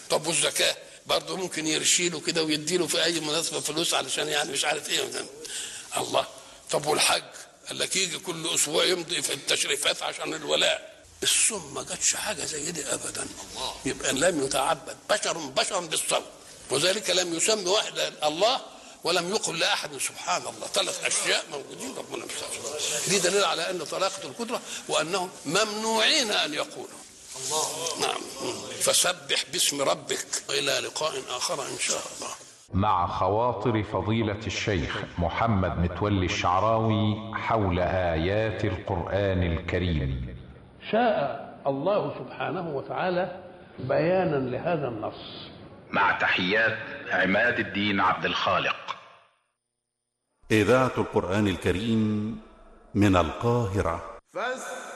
طب والزكاه برضه ممكن يرشيله كده ويديله في اي مناسبه فلوس علشان يعني مش عارف ايه الله طب والحج قال لك يجي كل اسبوع يمضي في التشريفات عشان الولاء الصوم ما جاتش حاجه زي دي ابدا يبقى لم يتعبد بشر بشر بالصوم وذلك لم يسمي واحد الله ولم يقل لاحد سبحان الله ثلاث اشياء موجودين ربنا مستغفر دي دليل على ان طلاقه القدره وانهم ممنوعين ان يقولوا الله نعم فسبح باسم ربك الى لقاء اخر ان شاء الله مع خواطر فضيلة الشيخ محمد متولي الشعراوي حول آيات القرآن الكريم شاء الله سبحانه وتعالى بيانا لهذا النص مع تحيات عماد الدين عبد الخالق إذاعة القرآن الكريم من القاهرة فاستمعوا